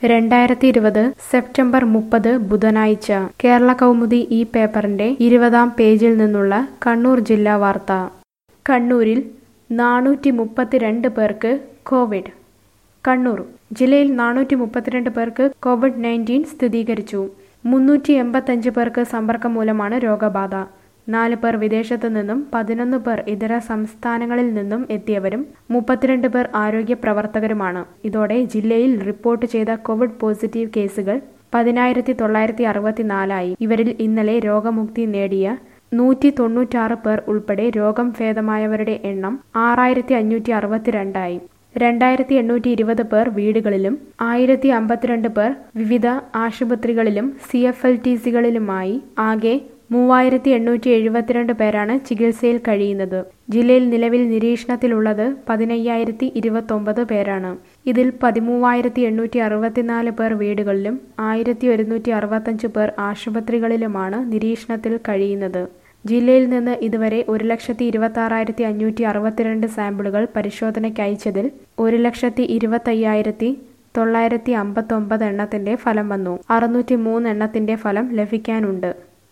രണ്ടായിരത്തി ഇരുപത് സെപ്റ്റംബർ മുപ്പത് ബുധനാഴ്ച കേരള കൗമുദി ഈ പേപ്പറിന്റെ ഇരുപതാം പേജിൽ നിന്നുള്ള കണ്ണൂർ ജില്ലാ വാർത്ത കണ്ണൂരിൽ നാനൂറ്റി മുപ്പത്തിരണ്ട് പേർക്ക് കോവിഡ് കണ്ണൂർ ജില്ലയിൽ നാനൂറ്റി മുപ്പത്തിരണ്ട് പേർക്ക് കോവിഡ് നയൻറ്റീൻ സ്ഥിരീകരിച്ചു മുന്നൂറ്റി എൺപത്തഞ്ച് പേർക്ക് സമ്പർക്കം മൂലമാണ് രോഗബാധ നാല് പേർ വിദേശത്തു നിന്നും പതിനൊന്ന് പേർ ഇതര സംസ്ഥാനങ്ങളിൽ നിന്നും എത്തിയവരും മുപ്പത്തിരണ്ട് പേർ ആരോഗ്യ പ്രവർത്തകരുമാണ് ഇതോടെ ജില്ലയിൽ റിപ്പോർട്ട് ചെയ്ത കോവിഡ് പോസിറ്റീവ് കേസുകൾ പതിനായിരത്തി തൊള്ളായിരത്തി അറുപത്തിനാലായി ഇവരിൽ ഇന്നലെ രോഗമുക്തി നേടിയ നൂറ്റി തൊണ്ണൂറ്റാറ് പേർ ഉൾപ്പെടെ രോഗം ഭേദമായവരുടെ എണ്ണം ആറായിരത്തി അഞ്ഞൂറ്റി അറുപത്തിരണ്ടായി രണ്ടായിരത്തി എണ്ണൂറ്റി ഇരുപത് പേർ വീടുകളിലും ആയിരത്തി അമ്പത്തിരണ്ട് പേർ വിവിധ ആശുപത്രികളിലും സി എഫ് എൽ ടി സികളിലുമായി ആകെ മൂവായിരത്തി എണ്ണൂറ്റി എഴുപത്തിരണ്ട് പേരാണ് ചികിത്സയിൽ കഴിയുന്നത് ജില്ലയിൽ നിലവിൽ നിരീക്ഷണത്തിലുള്ളത് പതിനയ്യായിരത്തി ഇരുപത്തൊമ്പത് പേരാണ് ഇതിൽ പതിമൂവായിരത്തി എണ്ണൂറ്റി അറുപത്തിനാല് പേർ വീടുകളിലും ആയിരത്തി ഒരുന്നൂറ്റി അറുപത്തഞ്ച് പേർ ആശുപത്രികളിലുമാണ് നിരീക്ഷണത്തിൽ കഴിയുന്നത് ജില്ലയിൽ നിന്ന് ഇതുവരെ ഒരു ലക്ഷത്തി ഇരുപത്തി ആറായിരത്തി അഞ്ഞൂറ്റി അറുപത്തിരണ്ട് സാമ്പിളുകൾ പരിശോധനയ്ക്ക് അയച്ചതിൽ ഒരു ലക്ഷത്തി ഇരുപത്തയ്യായിരത്തി തൊള്ളായിരത്തി അമ്പത്തൊമ്പത് എണ്ണത്തിന്റെ ഫലം വന്നു അറുന്നൂറ്റി മൂന്ന് എണ്ണത്തിന്റെ ഫലം ലഭിക്കാനുണ്ട്